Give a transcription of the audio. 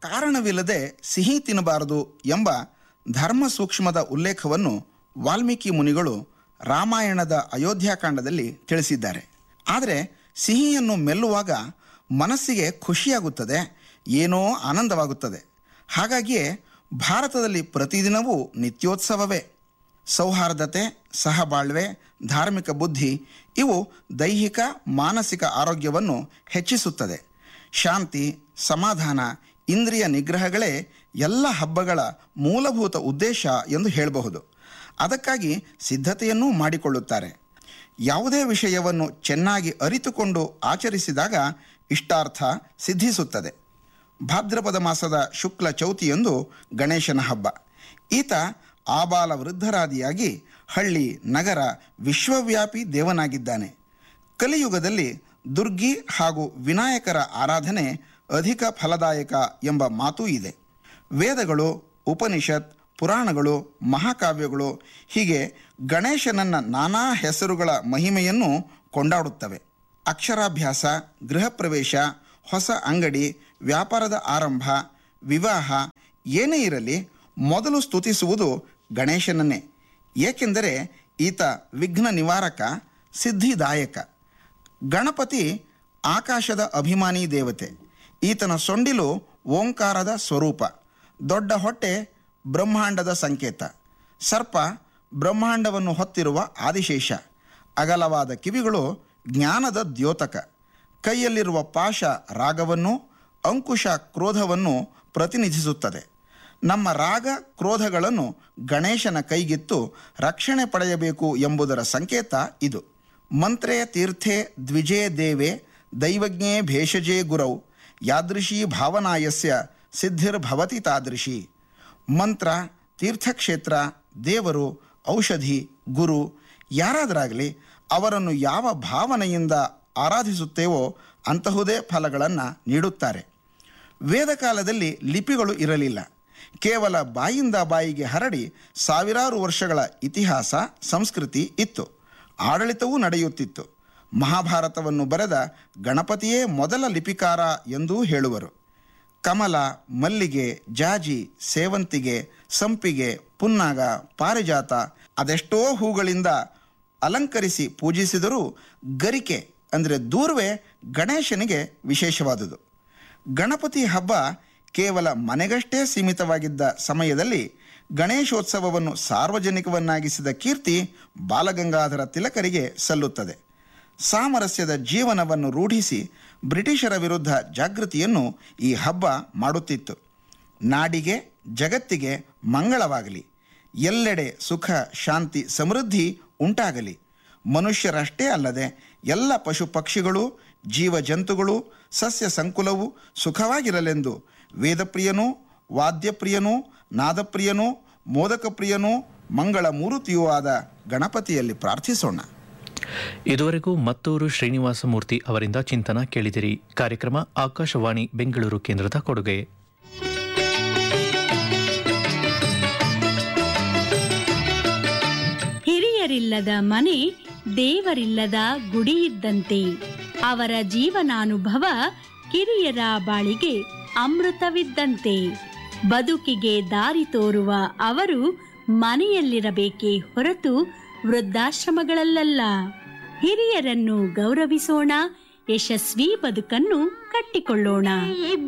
ಕಾರಣವಿಲ್ಲದೆ ಸಿಹಿ ತಿನ್ನಬಾರದು ಎಂಬ ಧರ್ಮ ಸೂಕ್ಷ್ಮದ ಉಲ್ಲೇಖವನ್ನು ವಾಲ್ಮೀಕಿ ಮುನಿಗಳು ರಾಮಾಯಣದ ಅಯೋಧ್ಯಾಕಾಂಡದಲ್ಲಿ ತಿಳಿಸಿದ್ದಾರೆ ಆದರೆ ಸಿಹಿಯನ್ನು ಮೆಲ್ಲುವಾಗ ಮನಸ್ಸಿಗೆ ಖುಷಿಯಾಗುತ್ತದೆ ಏನೋ ಆನಂದವಾಗುತ್ತದೆ ಹಾಗಾಗಿಯೇ ಭಾರತದಲ್ಲಿ ಪ್ರತಿದಿನವೂ ನಿತ್ಯೋತ್ಸವವೇ ಸೌಹಾರ್ದತೆ ಸಹಬಾಳ್ವೆ ಧಾರ್ಮಿಕ ಬುದ್ಧಿ ಇವು ದೈಹಿಕ ಮಾನಸಿಕ ಆರೋಗ್ಯವನ್ನು ಹೆಚ್ಚಿಸುತ್ತದೆ ಶಾಂತಿ ಸಮಾಧಾನ ಇಂದ್ರಿಯ ನಿಗ್ರಹಗಳೇ ಎಲ್ಲ ಹಬ್ಬಗಳ ಮೂಲಭೂತ ಉದ್ದೇಶ ಎಂದು ಹೇಳಬಹುದು ಅದಕ್ಕಾಗಿ ಸಿದ್ಧತೆಯನ್ನೂ ಮಾಡಿಕೊಳ್ಳುತ್ತಾರೆ ಯಾವುದೇ ವಿಷಯವನ್ನು ಚೆನ್ನಾಗಿ ಅರಿತುಕೊಂಡು ಆಚರಿಸಿದಾಗ ಇಷ್ಟಾರ್ಥ ಸಿದ್ಧಿಸುತ್ತದೆ ಭಾದ್ರಪದ ಮಾಸದ ಶುಕ್ಲ ಚೌತಿಯಂದು ಗಣೇಶನ ಹಬ್ಬ ಈತ ಆಬಾಲ ವೃದ್ಧರಾದಿಯಾಗಿ ಹಳ್ಳಿ ನಗರ ವಿಶ್ವವ್ಯಾಪಿ ದೇವನಾಗಿದ್ದಾನೆ ಕಲಿಯುಗದಲ್ಲಿ ದುರ್ಗಿ ಹಾಗೂ ವಿನಾಯಕರ ಆರಾಧನೆ ಅಧಿಕ ಫಲದಾಯಕ ಎಂಬ ಮಾತೂ ಇದೆ ವೇದಗಳು ಉಪನಿಷತ್ ಪುರಾಣಗಳು ಮಹಾಕಾವ್ಯಗಳು ಹೀಗೆ ಗಣೇಶನನ್ನ ನಾನಾ ಹೆಸರುಗಳ ಮಹಿಮೆಯನ್ನು ಕೊಂಡಾಡುತ್ತವೆ ಅಕ್ಷರಾಭ್ಯಾಸ ಗೃಹ ಪ್ರವೇಶ ಹೊಸ ಅಂಗಡಿ ವ್ಯಾಪಾರದ ಆರಂಭ ವಿವಾಹ ಏನೇ ಇರಲಿ ಮೊದಲು ಸ್ತುತಿಸುವುದು ಗಣೇಶನನ್ನೇ ಏಕೆಂದರೆ ಈತ ವಿಘ್ನ ನಿವಾರಕ ಸಿದ್ಧಿದಾಯಕ ಗಣಪತಿ ಆಕಾಶದ ಅಭಿಮಾನಿ ದೇವತೆ ಈತನ ಸೊಂಡಿಲು ಓಂಕಾರದ ಸ್ವರೂಪ ದೊಡ್ಡ ಹೊಟ್ಟೆ ಬ್ರಹ್ಮಾಂಡದ ಸಂಕೇತ ಸರ್ಪ ಬ್ರಹ್ಮಾಂಡವನ್ನು ಹೊತ್ತಿರುವ ಆದಿಶೇಷ ಅಗಲವಾದ ಕಿವಿಗಳು ಜ್ಞಾನದ ದ್ಯೋತಕ ಕೈಯಲ್ಲಿರುವ ಪಾಶ ರಾಗವನ್ನು ಅಂಕುಶ ಕ್ರೋಧವನ್ನು ಪ್ರತಿನಿಧಿಸುತ್ತದೆ ನಮ್ಮ ರಾಗ ಕ್ರೋಧಗಳನ್ನು ಗಣೇಶನ ಕೈಗಿತ್ತು ರಕ್ಷಣೆ ಪಡೆಯಬೇಕು ಎಂಬುದರ ಸಂಕೇತ ಇದು ಮಂತ್ರೇ ತೀರ್ಥೆ ದ್ವಿಜೇ ದೇವೆ ದೈವಜ್ಞೇ ಭೇಷಜೇ ಗುರೌ ಯಾದೃಶೀ ಭಾವನಾಯಸ್ಯ ಸಿದ್ಧಿರ್ಭವತಿ ತಾದೃಶಿ ಮಂತ್ರ ತೀರ್ಥಕ್ಷೇತ್ರ ದೇವರು ಔಷಧಿ ಗುರು ಯಾರಾದರಾಗಲಿ ಅವರನ್ನು ಯಾವ ಭಾವನೆಯಿಂದ ಆರಾಧಿಸುತ್ತೇವೋ ಅಂತಹುದೇ ಫಲಗಳನ್ನು ನೀಡುತ್ತಾರೆ ವೇದಕಾಲದಲ್ಲಿ ಲಿಪಿಗಳು ಇರಲಿಲ್ಲ ಕೇವಲ ಬಾಯಿಂದ ಬಾಯಿಗೆ ಹರಡಿ ಸಾವಿರಾರು ವರ್ಷಗಳ ಇತಿಹಾಸ ಸಂಸ್ಕೃತಿ ಇತ್ತು ಆಡಳಿತವೂ ನಡೆಯುತ್ತಿತ್ತು ಮಹಾಭಾರತವನ್ನು ಬರೆದ ಗಣಪತಿಯೇ ಮೊದಲ ಲಿಪಿಕಾರ ಎಂದೂ ಹೇಳುವರು ಕಮಲ ಮಲ್ಲಿಗೆ ಜಾಜಿ ಸೇವಂತಿಗೆ ಸಂಪಿಗೆ ಪುನ್ನಾಗ ಪಾರಿಜಾತ ಅದೆಷ್ಟೋ ಹೂಗಳಿಂದ ಅಲಂಕರಿಸಿ ಪೂಜಿಸಿದರೂ ಗರಿಕೆ ಅಂದರೆ ದೂರ್ವೆ ಗಣೇಶನಿಗೆ ವಿಶೇಷವಾದುದು ಗಣಪತಿ ಹಬ್ಬ ಕೇವಲ ಮನೆಗಷ್ಟೇ ಸೀಮಿತವಾಗಿದ್ದ ಸಮಯದಲ್ಲಿ ಗಣೇಶೋತ್ಸವವನ್ನು ಸಾರ್ವಜನಿಕವನ್ನಾಗಿಸಿದ ಕೀರ್ತಿ ಬಾಲಗಂಗಾಧರ ತಿಲಕರಿಗೆ ಸಲ್ಲುತ್ತದೆ ಸಾಮರಸ್ಯದ ಜೀವನವನ್ನು ರೂಢಿಸಿ ಬ್ರಿಟಿಷರ ವಿರುದ್ಧ ಜಾಗೃತಿಯನ್ನು ಈ ಹಬ್ಬ ಮಾಡುತ್ತಿತ್ತು ನಾಡಿಗೆ ಜಗತ್ತಿಗೆ ಮಂಗಳವಾಗಲಿ ಎಲ್ಲೆಡೆ ಸುಖ ಶಾಂತಿ ಸಮೃದ್ಧಿ ಉಂಟಾಗಲಿ ಮನುಷ್ಯರಷ್ಟೇ ಅಲ್ಲದೆ ಎಲ್ಲ ಪಶು ಪಕ್ಷಿಗಳು ಜೀವ ಜಂತುಗಳು ಸಸ್ಯ ಸಂಕುಲವು ಸುಖವಾಗಿರಲೆಂದು ವೇದಪ್ರಿಯನೂ ವಾದ್ಯಪ್ರಿಯನೂ ನಾದಪ್ರಿಯನೂ ಮೋದಕಪ್ರಿಯನೂ ಮಂಗಳ ಮೂರುತಿಯೂ ಆದ ಗಣಪತಿಯಲ್ಲಿ ಪ್ರಾರ್ಥಿಸೋಣ ಇದುವರೆಗೂ ಮತ್ತೂರು ಶ್ರೀನಿವಾಸ ಮೂರ್ತಿ ಅವರಿಂದ ಚಿಂತನ ಕೇಳಿದಿರಿ ಕಾರ್ಯಕ್ರಮ ಆಕಾಶವಾಣಿ ಬೆಂಗಳೂರು ಕೇಂದ್ರದ ಕೊಡುಗೆ ಹಿರಿಯರಿಲ್ಲದ ಮನೆ ದೇವರಿಲ್ಲದ ಗುಡಿ ಇದ್ದಂತೆ ಅವರ ಜೀವನಾನುಭವ ಕಿರಿಯರ ಬಾಳಿಗೆ ಅಮೃತವಿದ್ದಂತೆ ಬದುಕಿಗೆ ದಾರಿ ತೋರುವ ಅವರು ಮನೆಯಲ್ಲಿರಬೇಕೇ ಹೊರತು ವೃದ್ಧಾಶ್ರಮಗಳಲ್ಲ ಹಿರಿಯರನ್ನು ಗೌರವಿಸೋಣ ಯಶಸ್ವಿ ಬದುಕನ್ನು ಕಟ್ಟಿಕೊಳ್ಳೋಣ